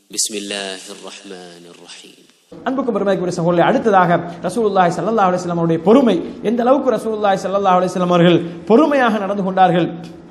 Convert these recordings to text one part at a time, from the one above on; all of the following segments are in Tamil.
بسم الله الرحمن الرحيم அன்புக்கும் பெருமைக்குரிய சகோதரர்களே அடுத்ததாக ரசூலுல்லாஹி ஸல்லல்லாஹு அலைஹி வஸல்லம் அவருடைய பொறுமை எந்த அளவுக்கு ரசூலுல்லாஹி ஸல்லல்லாஹு அலைஹி வஸல்லம் அவர்கள் பொறுமையாக நடந்து கொண்டார்கள்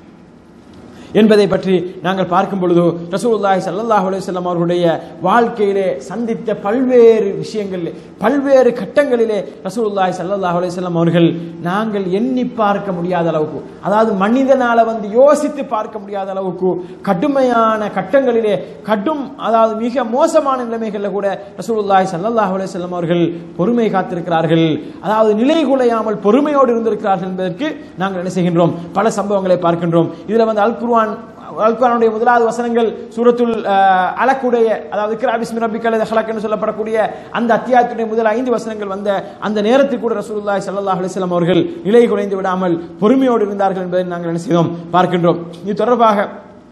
என்பதை பற்றி நாங்கள் பார்க்கும் பொழுது ரசூலுல்லாஹி ஸல்லல்லாஹு அலைஹி வஸல்லம் அவர்களுடைய வாழ்க்கையிலே சந்தித்த பல்வேறு விஷயங்களிலே பல்வேறு கட்டங்களிலே ரசூலுல்லாஹி ஸல்லல்லாஹு அலைஹி வஸல்லம் அவர்கள் நாங்கள் எண்ணி பார்க்க முடியாத அளவுக்கு அதாவது மனிதனால வந்து யோசித்து பார்க்க முடியாத அளவுக்கு கடுமையான கட்டங்களிலே கடும் அதாவது மிக மோசமான நிலைமைகளில் கூட ரசூலுல்லாஹி ஸல்லல்லாஹு அலைஹி வஸல்லம் அவர்கள் பொறுமை காத்திருக்கிறார்கள் அதாவது நிலை குலையாமல் பொறுமையோடு இருந்திருக்கிறார்கள் என்பதற்கு நாங்கள் என்ன செய்கின்றோம் பல சம்பவங்களை பார்க்கின்றோம் இதுல வந்து அல் குர்ஆன் அல் குர்ஆனுடைய முதலாவது வசனங்கள் சூரத்துல் அஹ், அலக்குடைய அதாவது இக்ரா பிஸ்மி ரப்பிக்கல் ஹலக் என்று சொல்லப்படக்கூடிய அந்த அத்தியாயத்துடைய முதல் ஐந்து வசனங்கள் வந்த அந்த நேரத்தில் கூட ரசூலுல்லாஹி ஸல்லல்லாஹு அலைஹி வஸல்லம் அவர்கள் நிலை குலைந்து விடாமல் பொறுமையோடு இருந்தார்கள் என்பதை நாங்கள் என்ன செய்தோம் பார்க்கின்றோம் இது தொடர்பாக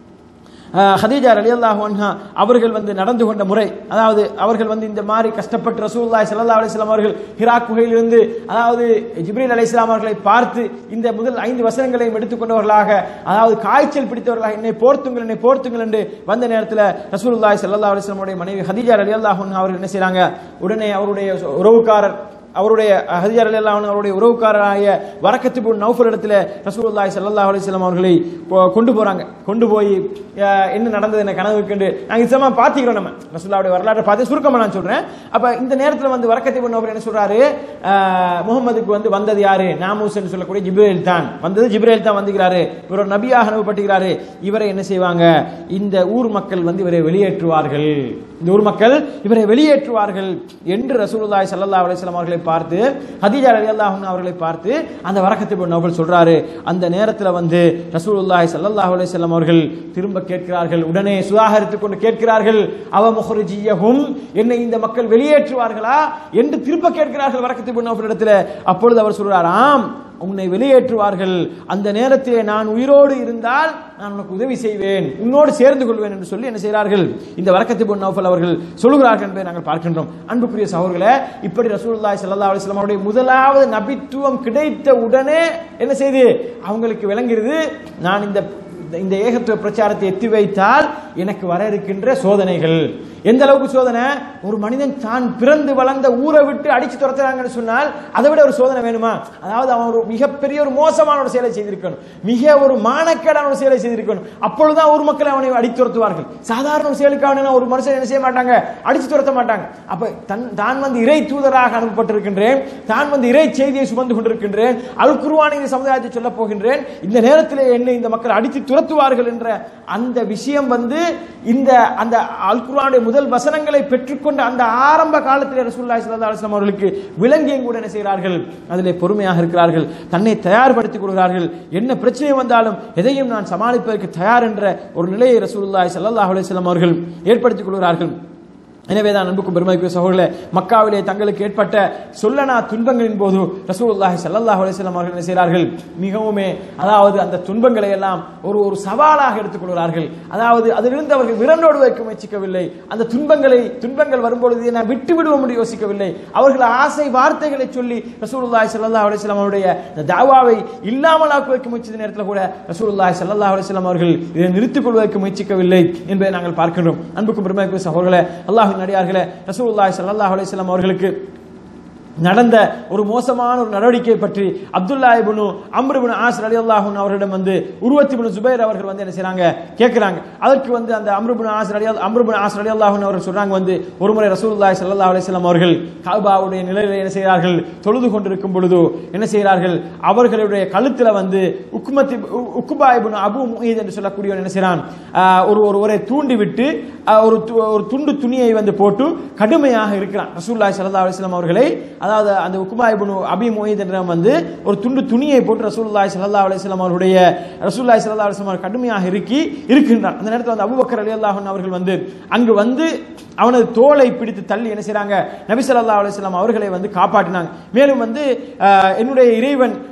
அஹ், ஹதீஜா ரலியல்லாஹு அன்ஹா அவர்கள் வந்து நடந்து கொண்ட முறை அதாவது அவர்கள் வந்து இந்த மாதிரி கஷ்டப்பட்டு ரசூலுல்லாஹி ஸல்லல்லாஹு அலைஹி வஸல்லம் அவர்கள் ஹிரா குகையிலிருந்து அதாவது ஜிப்ரீல் அலைஹிஸ்ஸலாம் அவர்களை பார்த்து இந்த முதல் ஐந்து வசனங்களையும் எடுத்துக்கொண்டவர்களாக அதாவது காய்ச்சல் பிடித்தவர்களாக என்னை போர்த்துங்கள் என்னை போர்த்துங்கள் என்று வந்த நேரத்தில் ரசூலுல்லாஹி ஸல்லல்லாஹு அலைஹி வஸல்லம் உடைய மனைவி ஹதீஜா ரலியல்லாஹு அன்ஹா அவர்கள் என்ன செய்றாங்க உடனே அவருடைய உறவுக்காரர் அவருடைய ஹதிஜர் அல்லாஹ் அவருடைய உறவுக்காரராகிய வரக்கத்து பின் நௌஃபல் இடத்துல ரசூலுல்லாஹி ஸல்லல்லாஹு அலைஹி வஸல்லம் அவர்களை கொ- கொண்டு போறாங்க கொண்டு போய் அஹ், என்ன நடந்தது என்ன கனவு கண்டு நாங்க நிச்சயமா பாத்திக்கிறோம் நம்ம ரசூலுல்லாஹுடைய வரலாற்றை பார்த்து சுருக்கமா நான் சொல்றேன் அப்ப இந்த நேரத்துல வந்து வரக்கத்து பின் நௌஃபல் என்ன சொல்றாரு அஹ், முகமதுக்கு வந்து வந்தது யாரு நாமூஸ் என்று சொல்லக்கூடிய ஜிப்ரேல் தான் வந்தது ஜிப்ரேல் தான் வந்துகிறாரு இவர் ஒரு நபியாக அனுப்பப்பட்டுகிறாரு இவரை என்ன செய்வாங்க இந்த ஊர் மக்கள் வந்து இவரை வெளியேற்றுவார்கள் இந்த ஊர் மக்கள் இவரை வெளியேற்றுவார்கள் என்று ரசூலுல்லாஹி ஸல்லல்லாஹு அலைஹி வஸல்லம் அவர்களை பார்த்து ஹதீஜா ரலியல்லாஹு அன்ஹா அவர்களை பார்த்து அந்த வரக்கத்து பின் நௌஃபல் சொல்றாரு அந்த நேரத்துல வந்து ரசூலுல்லாஹி ஸல்லல்லாஹு அலைஹி வஸல்லம் அவர்கள் திரும்ப கேட்கிறார்கள் உடனே சுதாகரித்துக் கொண்டு கேட்கிறார்கள் அவ முஹ்ரிஜியஹும் என்னை இந்த மக்கள் வெளியேற்றுவார்களா என்று திரும்ப கேட்கிறார்கள் வரக்கத்து பின் நௌஃபல் இடத்துல அப்பொழுது அவர் சொல்றார் ஆம் உன்னை வெளியேற்றுவார்கள் அந்த நேரத்திலே நான் உயிரோடு இருந்தால் நான் உனக்கு உதவி செய்வேன் உன்னோடு சேர்ந்து கொள்வேன் என்று சொல்லி என்ன செய்கிறார்கள் இந்த வரக்கத்து பொன் நௌஃபல் அவர்கள் சொல்லுகிறார்கள் என்பதை நாங்கள் பார்க்கின்றோம் அன்புக்குரிய சகோதரர்களே இப்படி ரசூலுல்லாஹி ஸல்லல்லாஹு அலைஹி வஸல்லம் அவருடைய முதலாவது நபித்துவம் கிடைத்த உடனே என்ன செய்து அவங்களுக்கு விளங்குகிறது நான் இந்த இந்த ஏகத்துவ பிரச்சாரத்தை எத்தி வைத்தால் எனக்கு வர இருக்கின்ற சோதனைகள் எந்த அளவுக்கு சோதனை ஒரு மனிதன் தான் பிறந்து வளர்ந்த ஊரை விட்டு அடிச்சு துரத்துறாங்கன்னு சொன்னால் அதை விட ஒரு சோதனை வேணுமா அதாவது அவன் ஒரு மிகப்பெரிய ஒரு மோசமான ஒரு செயலை செய்திருக்கணும் மிக ஒரு மானக்கேடான ஒரு செயலை செய்திருக்கணும் அப்பொழுதுதான் ஊர் மக்கள் அவனை அடித்து துரத்துவார்கள் சாதாரண ஒரு செயலுக்காக ஒரு மனுஷன் என்ன செய்ய மாட்டாங்க அடிச்சு துரத்த மாட்டாங்க அப்ப தன் தான் வந்து இறை தூதராக அனுப்பப்பட்டிருக்கின்றேன் தான் வந்து இறை செய்தியை சுமந்து கொண்டிருக்கின்றேன் அல் குருவான இந்த சமுதாயத்தை சொல்ல போகின்றேன் இந்த நேரத்தில் என்னை இந்த மக்கள் அடித்து துரத்துவார்கள் என்ற அந்த விஷயம் வந்து இந்த அந்த அல் குர்ஆனுடைய முதல் வசனங்களை பெற்றுக்கொண்ட அந்த ஆரம்ப காலத்தில் ரசூலுல்லாஹி ஸல்லல்லாஹு அலைஹி வஸல்லம் அவர்களுக்கு விளங்கியும் கூட என்ன செய்கிறார்கள் அதிலே பொறுமையாக இருக்கிறார்கள் தன்னை தயார்படுத்திக் கொள்கிறார்கள் என்ன பிரச்சனை வந்தாலும் எதையும் நான் சமாளிப்பதற்கு தயார் என்ற ஒரு நிலையை ரசூலுல்லாஹி ஸல்லல்லாஹு அலைஹி வஸல்லம் அவர்கள் ஏற்படுத்திக் கொள்கிறார்கள் எனவேதான் அன்புக்கும் பெருமைக்குரிய சகோதரர்களே மக்காவிலே தங்களுக்கு ஏற்பட்ட சொல்லனா துன்பங்களின் போது ரசூலுல்லாஹி ஸல்லல்லாஹு அலைஹி வஸல்லம் அவர்கள் என்ன செய்கிறார்கள் மிகவுமே அதாவது அந்த துன்பங்களை எல்லாம் ஒரு ஒரு சவாலாக எடுத்துக்கொள்கிறார்கள் அதாவது அதிலிருந்து அவர்கள் விரண்டோடு வைக்க முயற்சிக்கவில்லை அந்த துன்பங்களை துன்பங்கள் வரும்பொழுது நான் விட்டு விடுவோம் என்று யோசிக்கவில்லை அவர்கள் ஆசை வார்த்தைகளை சொல்லி ரசூலுல்லாஹி ஸல்லல்லாஹு அலைஹி வஸல்லம் அவருடைய இந்த தாவாவை இல்லாமல் ஆக்குவதற்கு முயற்சித்த நேரத்தில் கூட ரசூலுல்லாஹி ஸல்லல்லாஹு அலைஹி வஸல்லம் அவர்கள் இதை நிறுத்திக் கொள்வதற்கு முயற்சிக்கவில்லை என்பதை நாங்கள் பார்க்கின்றோம் அன்புக்கும் பெருமைக்குரிய சகோதரர்களே அல்லாஹ்வின் அடியார்களே ரசூலுல்லாஹி ஸல்லல்லாஹு அலைஹி வஸல்லம் அவர்களுக்கு நடந்த ஒரு மோசமான ஒரு நடவடிக்கை பற்றி Abdullah ibn Amr ibn Aas ரலியல்லாஹு அன்ஹு அவர்களிடம் வந்து உருவத்தி இப்னு சுபைர் அவர்கள் வந்து என்ன செய்றாங்க கேட்கறாங்க அதற்கு வந்து அந்த அம்ர் இப்னு ஆஸ் ரலியல் அம்ர் இப்னு ஆஸ் ரலியல்லாஹு அன்ஹு அவர்கள் சொல்றாங்க வந்து ஒருமுறை ரசூலுல்லாஹி ஸல்லல்லாஹு அலைஹி வஸல்லம் அவர்கள் கஅபாவுடைய நிலையில என்ன செய்கிறார்கள் தொழுது கொண்டிருக்கும் பொழுது என்ன செய்கிறார்கள் அவர்களுடைய கழுத்துல வந்து உக்மத்தி உக்குபா இப்னு அபு முஹீத் என்று சொல்லக்கூடியவன் என்ன செய்றான் ஆஹ், ஒரு ஒரு ஒரே தூண்டி விட்டு ஆஹ், ஒரு து- ஒரு துண்டு துணியை வந்து போட்டு கடுமையாக இருக்கிறான் ரசூலுல்லாஹி ஸல்லல்லாஹு அலைஹி வஸல்லம் அவர்களை அதாவது அந்த உக்குமா இப்னு அபி முஹீத் என்றவன் வந்து ஒரு துண்டு துணியை போட்டு ரசூலுல்லாஹி ஸல்லல்லாஹு அலைஹி வஸல்லம் அவருடைய ரசூலுல்லாஹி ஸல்லல்லாஹு அலைஹி வஸல்லம் அவர் கடுமையாக இறுக்கி இருக்கின்றான் அந்த நேரத்தில் வந்து அபூபக்கர் ரலியல்லாஹு அன்ஹு அவர்கள் வந்து அங்கு வந்து அவனது தோலை பிடித்து தள்ளி என்ன செய்றாங்க நபி ஸல்லல்லாஹு அலைஹி வஸல்லம் அவர்களை வந்து காப்பாற்றினாங்க மேலும் வந்து ஆஹ், என்னுடைய இறைவன்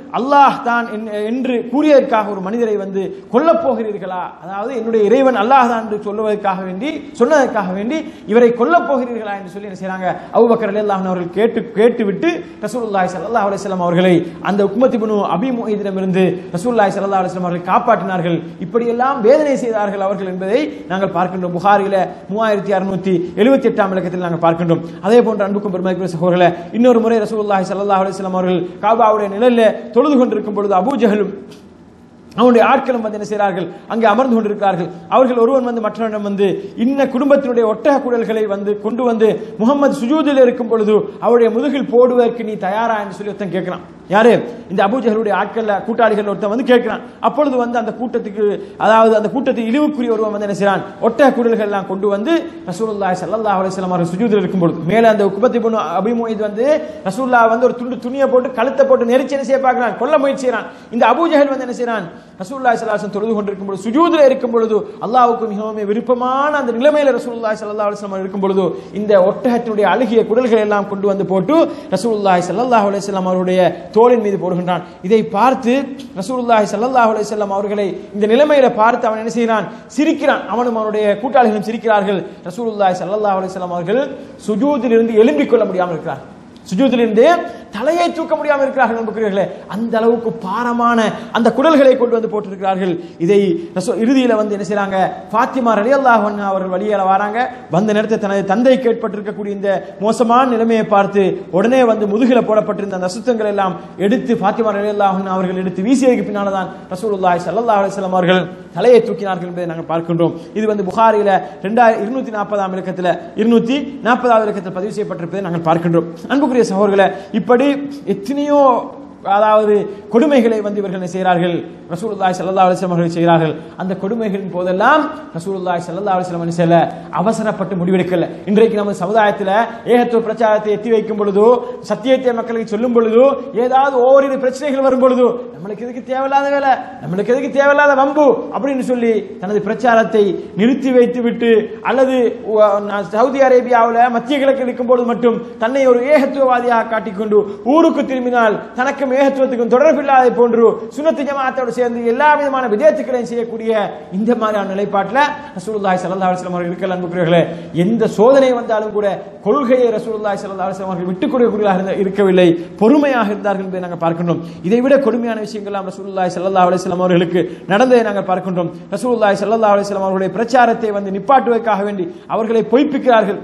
அல்லாஹ் தான் என்- என்று கூறியதற்காக ஒரு மனிதரை வந்து கொல்லப் போகிறீர்களா அதாவது என்னுடைய இறைவன் அல்லாஹ் தான் என்று சொல்லுவதற்காக வேண்டி சொன்னதற்காக வேண்டி இவரை கொல்லப் போகிறீர்களா என்று சொல்லி என்ன செய்றாங்க அபூபக்கர் ரலியல்லாஹு அன்ஹு அவர்கள் கேட்டு கேட்டுவிட்டு ரசூலுல்லாஹி ஸல்லல்லாஹு அலைஹி வஸல்லம் அவர்களை அந்த உக்மத் இப்னு அபி முஹைதிடமிருந்து ரசூலுல்லாஹி ஸல்லல்லாஹு அலைஹி வஸல்லம் அவர்கள் காப்பாற்றினார்கள் இப்படியெல்லாம் வேதனை செய்தார்கள் அவர்கள் என்பதை நாங்கள் பார்க்கின்றோம் புகாரில மூவாயிரத்தி அறுநூத்தி எழுபத்தி எட்டாம் இலக்கத்தில் நாங்கள் பார்க்கின்றோம் அதே போன்ற அன்புக்கும் பெருமைக்குரிய சகோதரர்களே இன்னொரு முறை ரசூலுல்லாஹி ஸல்லல்லாஹு அலைஹி வஸல்லம் அவர்கள் காபாவுடைய நிழல்ல தொழுது கொண்டிருக்கும் பொழுது அபூஜஹலும் அவனுடைய ஆட்களும் வந்து என்ன செய்கிறார்கள் அங்கே அமர்ந்து கொண்டிருக்கிறார்கள் அவர்கள் ஒருவன் வந்து மற்றவனிடம் வந்து இன்ன குடும்பத்தினுடைய ஒட்டக குடல்களை வந்து கொண்டு வந்து முகமது சுஜூதில் இருக்கும் பொழுது அவருடைய முதுகில் போடுவதற்கு நீ தயாரா என்று சொல்லி ஒருத்தன் கேட்கிறான் யாரு இந்த அபூஜகளுடைய ஆட்கள்ல கூட்டாளிகள் ஒருத்தன் வந்து கேட்கிறான் அப்பொழுது வந்து அந்த கூட்டத்துக்கு அதாவது அந்த கூட்டத்துக்கு இழிவுக்குரிய ஒருவன் வந்து என்ன செய்றான் ஒட்டக குடல்கள் எல்லாம் கொண்டு வந்து ரசூலுல்லாஹி ஸல்லல்லாஹு அலைஹி வஸல்லம் அவர்கள் சுஜூதில் இருக்கும் பொழுது மேல அந்த குபத்தி பொண்ணு அபிமோயித் வந்து ரசூல்லா வந்து ஒரு துண்டு துணியை போட்டு கழுத்தை போட்டு நெரிச்சு என்ன செய்ய பார்க்கிறான் கொல்ல முயற்சி செய்றான் இந்த அபூஜஹல் வந்து என்ன செய்றான் ரசூலுல்லாஹி ஸல்லல்லாஹு அலைஹி வஸல்லம் தொழுது கொண்டிருக்கும் பொழுது சுஜூதில் இருக்கும் பொழுது அல்லாஹ்வுக்கு மிகவும் விருப்பமான அந்த நிலைமையில ரசூலுல்லாஹி ஸல்லல்லாஹு அலைஹி வஸல்லம் இருக்கும் பொழுது இந்த ஒட்டகத்தினுடைய அழுகிய குடல்களை எல்லாம் கொண்டு வந்து போட்டு ரசூலுல்லாஹி ஸல்லல்லாஹு அலைஹி வஸல்லம் அவருடைய தோளின் மீது போடுகின்றான் இதை பார்த்து ரசூலுல்லாஹி ஸல்லல்லாஹு அலைஹி வஸல்லம் அவர்களை இந்த நிலைமையில பார்த்து அவன் என்ன செய்கிறான் சிரிக்கிறான் அவனும் அவனுடைய கூட்டாளிகளும் சிரிக்கிறார்கள் ரசூலுல்லாஹி ஸல்லல்லாஹு அலைஹி வஸல்லம் அவர்கள் சுஜூதில் இருந்து எழும்பிக் கொள்ள முடியாமல் இருக்கிறார் சுஜூதிலிருந்து தலையை தூக்க முடியாமல் இருக்கிறார்கள் நம்புகிறீர்களே அந்த அளவுக்கு பாரமான அந்த குடல்களை கொண்டு வந்து போட்டிருக்கிறார்கள் இதை ரசூ- இறுதியில வந்து என்ன செய்றாங்க ஃபாத்திமா ரலியல்லாஹு அன்ஹா அவர்கள் வழியால வராங்க வந்த நேரத்தில் தனது தந்தைக்கு ஏற்பட்டிருக்கக்கூடிய இந்த மோசமான நிலைமையை பார்த்து உடனே வந்து முதுகில போடப்பட்டிருந்த அந்த அசுத்தங்கள் எல்லாம் எடுத்து ஃபாத்திமா ரலியல்லாஹு அன்ஹா அவர்கள் எடுத்து வீசியதுக்கு பின்னால தான் ரசூலுல்லாஹி ஸல்லல்லாஹு அலைஹி வஸல்லம் அவர்கள் தலையை தூக்கினார்கள் என்பதை நாங்கள் பார்க்கின்றோம் இது வந்து புகாரில ரெண்டாயிரம் இருநூத்தி நாற்பதாம் இலக்கத்தில் இருநூத்தி நாற்பதாவது இலக்கத்தில் பதிவு செய்யப்பட்டிருப்பதை நாங்கள் பார்க்கின்றோம் அன்புக்குரிய சகோதரர்களே இப்படி எத்தனையோ அதாவது கொடுமைகளை வந்து இவர்கள் என்ன செய்கிறார்கள் ரசூலுல்லாஹி ஸல்லல்லாஹு அலைஹி வஸல்லம் அவர்கள் செய்கிறார்கள் அந்த கொடுமைகளின் போதெல்லாம் ரசூலுல்லாஹி ஸல்லல்லாஹு அலைஹி வஸல்லம் என்ன செய்யல அவசரப்பட்டு முடிவெடுக்கல இன்றைக்கு நம்ம சமுதாயத்தில் ஏகத்துவ பிரச்சாரத்தை எத்தி வைக்கும் பொழுதோ சத்தியத்தை மக்களுக்கு சொல்லும் பொழுதோ ஏதாவது ஓரிரு பிரச்சனைகள் வரும் பொழுதோ நம்மளுக்கு எதுக்கு தேவையில்லாத வேலை நம்மளுக்கு எதுக்கு தேவையில்லாத வம்பு அப்படின்னு சொல்லி தனது பிரச்சாரத்தை நிறுத்தி வைத்து விட்டு அல்லது உ- நான் சவுதி அரேபியாவில் மத்திய கிழக்கு இருக்கும் பொழுது மட்டும் தன்னை ஒரு ஏகத்துவவாதியாக காட்டிக்கொண்டு ஊருக்கு திரும்பினால் தனக்கும் ஏகத்துவத்துக்கும் தொடர்பில்லாத போன்று சுனத்து ஜமாத்தோடு சேர்ந்து எல்லா விதமான விதேத்துக்களையும் செய்யக்கூடிய இந்த மாதிரியான நிலைப்பாட்டில் ரசூலுல்லாஹி ஸல்லல்லாஹு அலைஹி வஸல்லம் அவர்கள் இருக்கல அன்புக்குரியவர்களே எந்த சோதனை வந்தாலும் கூட கொள்கையை ரசூலுல்லாஹி ஸல்லல்லாஹு அலைஹி வஸல்லம் அவர்கள் விட்டுக் கொடுக்கக்கூடியவர்களாக இருந்த- இருக்கவில்லை பொறுமையாக இருந்தார்கள் என்பதை நாங்கள் பார்க்கின்றோம் இதை விட கொடுமையான விஷயங்கள்லாம் ரசூலுல்லாஹி ஸல்லல்லாஹு அலைஹி வஸல்லம் அவர்களுக்கு நடந்ததை நாங்கள் பார்க்கின்றோம் ரசூலுல்லாஹி ஸல்லல்லாஹு அலைஹி வஸல்லம் அவர்களுடைய பிரச்சாரத்தை வந்து நிப்பாட்டுவதற்காக வேண்டி அவர்களை பொய்ப்பிக்கிறார்கள்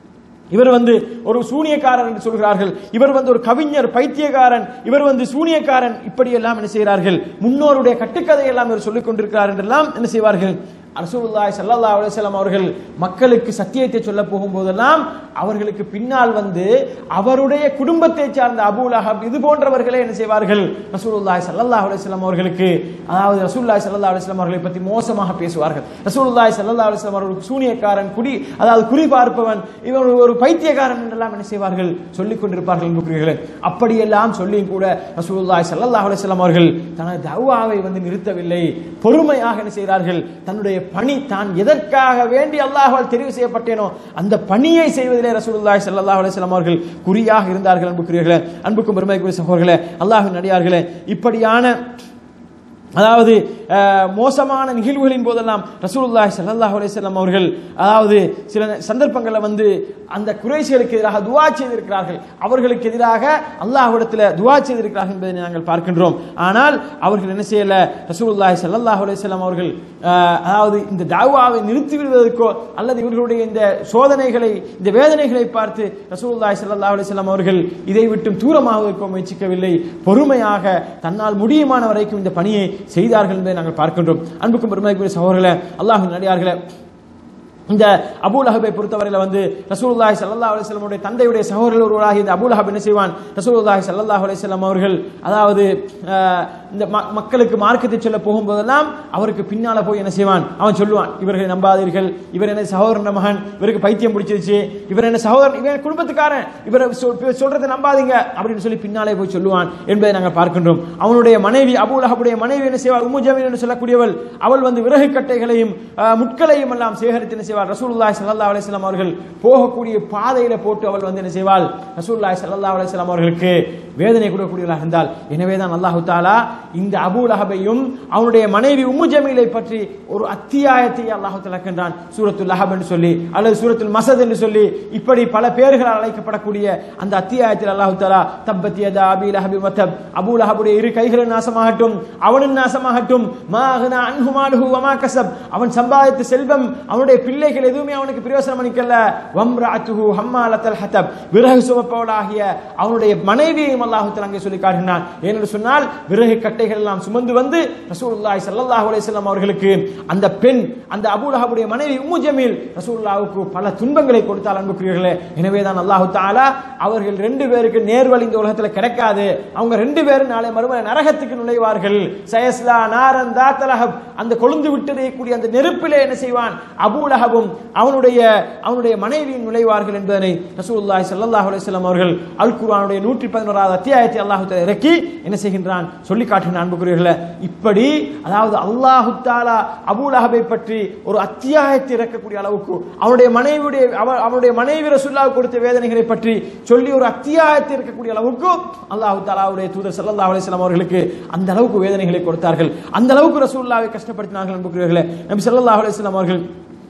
இவர் வந்து ஒரு சூனியக்காரன் என்று சொல்கிறார்கள் இவர் வந்து ஒரு கவிஞர் பைத்தியக்காரன் இவர் வந்து சூனியக்காரன் இப்படி எல்லாம் என்ன செய்கிறார்கள் முன்னோருடைய கட்டுக்கதை எல்லாம் இவர் சொல்லிக் கொண்டிருக்கிறார் என்றெல்லாம் என்ன செய்வார்கள் ரசூலுல்லாஹி ஸல்லல்லாஹு அலைஹி வஸல்லம் அவர்கள் மக்களுக்கு சத்தியத்தை சொல்ல போகும்போதெல்லாம் அவர்களுக்கு பின்னால் வந்து அவருடைய குடும்பத்தை சார்ந்த அபூ லஹப் இது போன்றவர்களே என்ன செய்வார்கள் ரசூலுல்லாஹி ஸல்லல்லாஹு அலைஹி வஸல்லம் அவர்களுக்கு அதாவது ரசூலுல்லாஹி ஸல்லல்லாஹு அலைஹி வஸல்லம் அவர்களை பற்றி மோசமாக பேசுவார்கள் ரசூலுல்லாஹி ஸல்லல்லாஹு அலைஹி வஸல்லம் அவர்களுக்கு சூனியக்காரன் குடி அதாவது குறி பார்ப்பவன் இவன் ஒரு பைத்தியக்காரன் என்றெல்லாம் என்ன செய்வார்கள் சொல்லிக் கொண்டிருப்பார்கள் என்பீர்களே அப்படியெல்லாம் சொல்லியும் கூட ரசூலுல்லாஹி ஸல்லல்லாஹு அலைஹி வஸல்லம் அவர்கள் தனது தவ்வாவை வந்து நிறுத்தவில்லை பொறுமையாக என்ன செய்கிறார்கள் தன்னுடைய பணி தான் எதற்காக வேண்டி அல்லாஹ்வால் தெரிவு செய்யப்பட்டேனோ அந்த பணியை செய்வதிலே ரசூலுல்லாஹி ஸல்லல்லாஹு அலைஹி வஸல்லம் அவர்கள் குறியாக இருந்தார்கள் அன்புக்குரியவர்களே அன்புக்கும் பெருமைக்குரிய சகோதரர்களே அல்லாஹ்வின் நடிகார்களே இப்படியான அதாவது அஹ், மோசமான நிகழ்வுகளின் போதெல்லாம் ரசூலுல்லாஹி ஸல்லல்லாஹு அலைஹி வஸல்லம் அவர்கள் அதாவது சில சந்தர்ப்பங்களில் வந்து அந்த குறைஷிகளுக்கு எதிராக துவா செய்திருக்கிறார்கள் அவர்களுக்கு எதிராக அல்லாஹ்விடத்தில் துவா செய்திருக்கிறார்கள் என்பதை நாங்கள் பார்க்கின்றோம் ஆனால் அவர்கள் என்ன செய்யல ரசூலுல்லாஹி ஸல்லல்லாஹு அலைஹி வஸல்லம் அவர்கள் அஹ், அதாவது இந்த தாவாவை நிறுத்தி விடுவதற்கோ அல்லது இவர்களுடைய இந்த சோதனைகளை இந்த வேதனைகளை பார்த்து ரசூலுல்லாஹி ஸல்லல்லாஹு அலைஹி வஸல்லம் அவர்கள் இதை விட்டும் தூரமாவதற்கோ முயற்சிக்கவில்லை பொறுமையாக தன்னால் முடியுமான வரைக்கும் இந்த பணியை செய்தார்கள் என்பதை நாங்கள் பார்க்கின்றோம் அன்புக்கும் பெருமைக்குரிய சகோதரர்களே அல்லாஹின் நடிகார்களே இந்த அபூ லஹபை பொறுத்தவரையில் வந்து ரசூலுல்லாஹி ஸல்லல்லாஹு அலைஹி வஸல்லம் உடைய தந்தையுடைய சகோதரர் ஒருவராக இந்த அபூ லஹப் என்ன செய்வான் ரசூலுல்லாஹி ஸல்லல்லாஹு அலைஹி வஸல்லம் அவர்கள் அதாவது அஹ், இந்த ம- மக்களுக்கு மார்க்கத்தை சொல்ல போகும்போதெல்லாம் அவருக்கு பின்னால போய் என்ன செய்வான் அவன் சொல்லுவான் இவர்களை நம்பாதீர்கள் இவர் என்ன சகோதரன் மகன் இவருக்கு பைத்தியம் பிடிச்சிருச்சு இவர் என்ன சகோதரன் இவன் குடும்பத்துக்காரன் இவரை சொல்- இவர் சொல்றதை நம்பாதீங்க அப்படின்னு சொல்லி பின்னாலே போய் சொல்லுவான் என்பதை நாங்கள் பார்க்கின்றோம் அவனுடைய மனைவி அபூ லஹபுடைய மனைவி என்ன செய்வாள் உம்மு ஜமீல் என்று சொல்லக்கூடியவள் அவள் வந்து விறகு கட்டைகளையும் அஹ், முட்களையும் எல்லாம் சேகரித்து என்ன செய்வாள் ரசூலுல்லாஹி ஸல்லல்லாஹு அலைஹி வஸல்லம் அவர்கள் போகக்கூடிய பாதையில போட்டு அவள் வந்து என்ன செய்வாள் ரசூலுல்லாஹி ஸல்லல்லாஹு அலைஹி வஸல்லம் அவர்களுக்கு வேதனை கொடுக்கக்கூடியவர்களாக இருந்தால் எனவே தான் அல்லாஹு தாலா இந்த அபூ லஹபையும் அவனுடைய மனைவி உம்மு ஜமீலை பற்றி ஒரு அத்தியாயத்தை அல்லாஹு தாலா இருக்கின்றான் சூரத்துல் லஹப் என்று சொல்லி அல்லது சூரத்துல் மசத் என்று சொல்லி இப்படி பல பெயர்களால் அழைக்கப்படக்கூடிய அந்த அத்தியாயத்தில் அல்லாஹு தாலா தப்பத் யதா அபி லஹபி மத்தப் அபூ லஹபுடைய இரு கைகளும் நாசமாகட்டும் அவனும் நாசமாகட்டும் மா அக்னா அன்ஹு மாலுஹு வமா கஸப் அவன் சம்பாதித்த செல்வம் அவனுடைய பிள்ளைகள் எதுவுமே அவனுக்கு பிரயோசனம் அளிக்கல வம்ரஅத்துஹு ஹம்மாலத்தல் ஹதப் விறகு சுமப்பவளாகிய அவனுடைய மனைவியையும் அல்லாஹு தஆலா அங்கே சொல்லி காட்டுகிறான் ஏனென்று சொன்னால் விறகு கட்டைகள் எல்லாம் சுமந்து வந்து ரசூலுல்லாஹி ஸல்லல்லாஹு அலைஹி வஸல்லம் அவர்களுக்கு அந்த பெண் அந்த அபூ லஹபுடைய மனைவி உம்மு ஜமீல் ரசூலுல்லாஹுக்கு பல துன்பங்களை கொடுத்தால் அன்புக்குரியவர்களே எனவே தான் அல்லாஹு தஆலா அவர்கள் ரெண்டு பேருக்கு நேர்வழி இந்த உலகத்தில் கிடைக்காது அவங்க ரெண்டு பேரும் நாளை மறுமை நரகத்துக்கு நுழைவார்கள் சயஸ்லா நாரன் தாத்தலஹப் அந்த கொழுந்து விட்டதையக்கூடிய அந்த நெருப்பிலே என்ன செய்வான் அபூ லஹபும் அவனுடைய அவனுடைய மனைவியும் நுழைவார்கள் என்பதனை ரசூலுல்லாஹி ஸல்லல்லாஹு அலைஹி வஸல்லம் அவர்கள் அல் குர்ஆனுடைய 111வது அத்தியாயத்தை அல்லாஹ் தஆலா இறக்கி என்ன செய்கின்றான் சொல்லி காட்டுகிறான் அன்புக்குரியவர்களே இப்படி அதாவது அல்லாஹு தஆலா அபூ லஹபை பற்றி ஒரு அத்தியாயத்தை இறக்கக்கூடிய அளவுக்கு அவனுடைய மனைவியுடைய அவ- அவனுடைய மனைவி ரசூலுல்லாஹ் கொடுத்த வேதனைகளை பற்றி சொல்லி ஒரு அத்தியாயத்தை இருக்கக்கூடிய அளவுக்கு அல்லாஹு தஆலாவுடைய தூதர் ஸல்லல்லாஹு அலைஹி வஸல்லம் அவர்களுக்கு அந்த அளவுக்கு வேதனைகளை கொடுத்தார்கள் அந்த அளவுக்கு ரசூலுல்லாஹை கஷ்டப்படுத்தினார்கள் அன்புக்குரியவர்களே நபி ஸல்லல்லாஹு அலைஹி வஸல்லம் அவர்கள்